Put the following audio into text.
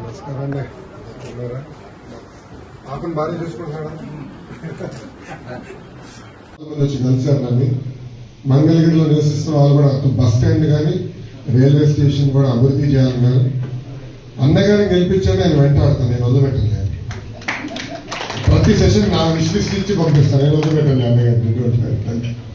నమస్కారం అండి ఉన్నారా? పాపను బాగా చూసుకుంటున్నాడా కొంతమంది వచ్చి కలిశారు నన్ను మంగళగిరిలో నివసిస్తున్న వాళ్ళు కూడా అటు బస్ స్టాండ్ కానీ రైల్వే స్టేషన్ కూడా అభివృద్ధి చేయాలన్నారు అన్నగారిని గెలిపించాను నేను వెంటాడతాను నేను వదిలిపెట్టలేదు ప్రతి సెషన్ నా విష్ లిస్ట్ ఇచ్చి పంపిస్తాను నేను వదిలిపెట్టాను అన్నగారిని